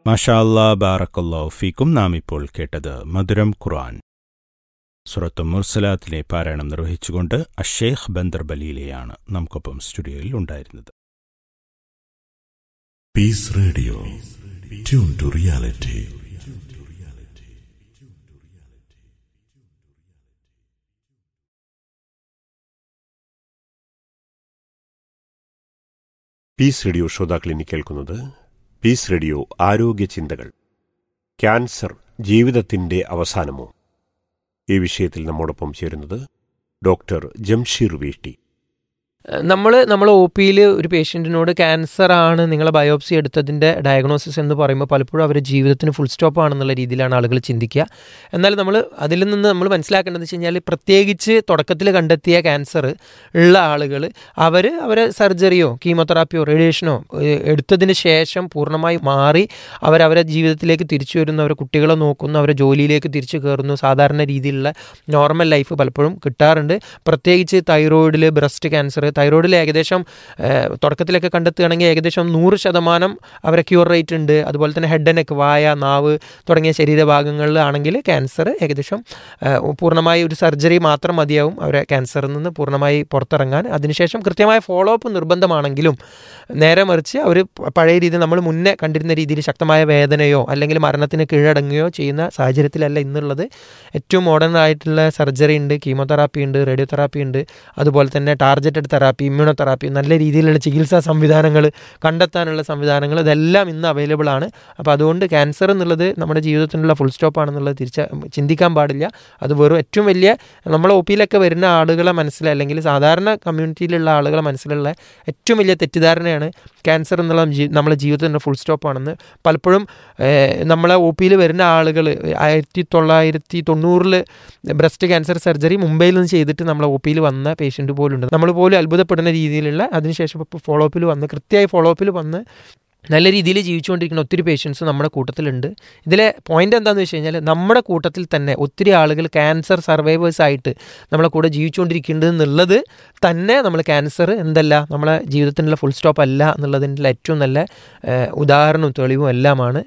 മാഷാ അല്ലാ ബാറക്കല്ലാ ഫീക്കും നാം ഇപ്പോൾ കേട്ടത് മധുരം ഖുർആൻ സുറത്ത് മുർസലാത്തിലെ പാരായണം നിർവഹിച്ചുകൊണ്ട് അഷേഖ് ബന്ദർ ബലീലയാണ് നമുക്കൊപ്പം സ്റ്റുഡിയോയിൽ ഉണ്ടായിരുന്നത് Peace Radio. Tune to reality. Peace radio ശ്രോതാക്കൾ ഇനി കേൾക്കുന്നത് പീസ് റേഡിയോ ആരോഗ്യ ചിന്തകൾ ക്യാൻസർ ജീവിതത്തിന്റെ അവസാനമോ ഈ വിഷയത്തിൽ നമ്മോടൊപ്പം ചേരുന്നത് ഡോക്ടർ ജംഷീർ വീട്ടി നമ്മൾ നമ്മൾ ഒ പിയിൽ ഒരു പേഷ്യൻറ്റിനോട് ക്യാൻസർ ആണ് നിങ്ങളെ ബയോപ്സി എടുത്തതിൻ്റെ ഡയഗ്നോസിസ് എന്ന് പറയുമ്പോൾ പലപ്പോഴും അവരുടെ ജീവിതത്തിന് ഫുൾ സ്റ്റോപ്പ് ആണെന്നുള്ള രീതിയിലാണ് ആളുകൾ ചിന്തിക്കുക എന്നാൽ നമ്മൾ അതിൽ നിന്ന് നമ്മൾ മനസ്സിലാക്കേണ്ടത് വെച്ച് കഴിഞ്ഞാൽ പ്രത്യേകിച്ച് തുടക്കത്തിൽ കണ്ടെത്തിയ ക്യാൻസർ ഉള്ള ആളുകൾ അവർ അവരെ സർജറിയോ കീമോതെറാപ്പിയോ റേഡിയേഷനോ ഏഹ്, എടുത്തതിന് ശേഷം പൂർണ്ണമായി മാറി അവരവരെ ജീവിതത്തിലേക്ക് തിരിച്ചു വരുന്നു അവരെ കുട്ടികളെ നോക്കുന്നു അവരെ ജോലിയിലേക്ക് തിരിച്ചു കയറുന്നു സാധാരണ രീതിയിലുള്ള നോർമൽ ലൈഫ് പലപ്പോഴും കിട്ടാറുണ്ട് പ്രത്യേകിച്ച് തൈറോയിഡിൽ ബ്രസ്റ്റ് ക്യാൻസർ തൈറോയിഡിൽ ഏകദേശം ഏഹ്, തുടക്കത്തിലൊക്കെ കണ്ടെത്തുകയാണെങ്കിൽ ഏകദേശം നൂറ് ശതമാനം അവരെ ക്യൂർ റേറ്റ് ഉണ്ട് അതുപോലെ തന്നെ ഹെഡ് നെക്ക് വായ നാവ് തുടങ്ങിയ ശരീരഭാഗങ്ങളിലാണെങ്കിൽ ക്യാൻസർ ഏകദേശം ഏഹ്, പൂർണ്ണമായി ഒരു സർജറി മാത്രം മതിയാവും അവരെ ക്യാൻസറിൽ നിന്ന് പൂർണ്ണമായി പുറത്തിറങ്ങാൻ അതിനുശേഷം കൃത്യമായ ഫോളോ അപ്പ് നിർബന്ധമാണെങ്കിലും നേരെ മറിച്ച് അവർ പഴയ രീതിയിൽ നമ്മൾ മുന്നേ കണ്ടിരുന്ന രീതിയിൽ ശക്തമായ വേദനയോ അല്ലെങ്കിൽ മരണത്തിന് കീഴടങ്ങുകയോ ചെയ്യുന്ന സാഹചര്യത്തിലല്ല ഇന്നുള്ളത് ഏറ്റവും മോഡേൺ ആയിട്ടുള്ള സർജറി ഉണ്ട് കീമോതെറാപ്പി ഉണ്ട് റേഡിയോ തെറാപ്പി ഉണ്ട് അതുപോലെ തന്നെ ടാർജറ്റഡ് തെറാപ്പി ഇമ്മ്യൂണോതെറാപ്പി നല്ല രീതിയിലുള്ള ചികിത്സാ സംവിധാനങ്ങൾ കണ്ടെത്താനുള്ള സംവിധാനങ്ങൾ ഇതെല്ലാം ഇന്ന് അവൈലബിൾ ആണ് അപ്പോൾ അതുകൊണ്ട് ക്യാൻസർ എന്നുള്ളത് നമ്മുടെ ജീവിതത്തിനുള്ള ഫുൾ സ്റ്റോപ്പ് ആണെന്നുള്ളത് തിരിച്ച ചിന്തിക്കാൻ പാടില്ല അത് വെറും ഏറ്റവും വലിയ നമ്മളെ ഒ പിയിലൊക്കെ വരുന്ന ആളുകളെ മനസ്സിൽ അല്ലെങ്കിൽ സാധാരണ കമ്മ്യൂണിറ്റിയിലുള്ള ആളുകളെ മനസ്സിലുള്ള ഏറ്റവും വലിയ തെറ്റിദ്ധാരണയാണ് ക്യാൻസർ എന്നുള്ള ജീ- നമ്മളെ ജീവിതത്തിൻ്റെ ഫുൾ സ്റ്റോപ്പ് ആണെന്ന് പലപ്പോഴും ഏഹ്, നമ്മളെ ഒ പിയിൽ വരുന്ന ആളുകൾ ആയിരത്തി തൊള്ളായിരത്തി തൊണ്ണൂറിൽ ബ്രസ്റ്റ് ക്യാൻസർ സർജറി മുംബൈയിൽ നിന്ന് ചെയ്തിട്ട് നമ്മളെ ഒ പിയിൽ വന്ന പേഷ്യൻ്റ് പോലും ഉണ്ട് നമ്മൾ പോലും അത്ഭുതപ്പെടുന്ന രീതിയിലുള്ള അതിനുശേഷം ഇപ്പോൾ ഫോളോ അപ്പിൽ വന്ന് കൃത്യമായി ഫോളോ അപ്പിൽ വന്ന് നല്ല രീതിയിൽ ജീവിച്ചുകൊണ്ടിരിക്കുന്ന ഒത്തിരി പേഷ്യൻസ് നമ്മുടെ കൂട്ടത്തിലുണ്ട് ഇതിലെ പോയിന്റ് എന്താണെന്ന് വെച്ച് കഴിഞ്ഞാൽ നമ്മുടെ കൂട്ടത്തിൽ തന്നെ ഒത്തിരി ആളുകൾ ക്യാൻസർ സർവൈവേഴ്സ് ആയിട്ട് നമ്മളെ കൂടെ ജീവിച്ചുകൊണ്ടിരിക്കുന്നുണ്ട് എന്നുള്ളത് തന്നെ നമ്മൾ ക്യാൻസർ എന്തല്ല നമ്മളെ ജീവിതത്തിനുള്ള ഫുൾ സ്റ്റോപ്പ് അല്ല എന്നുള്ളതിൻ്റെ ഏറ്റവും നല്ല ഏഹ്, ഉദാഹരണവും തെളിവും എല്ലാമാണ്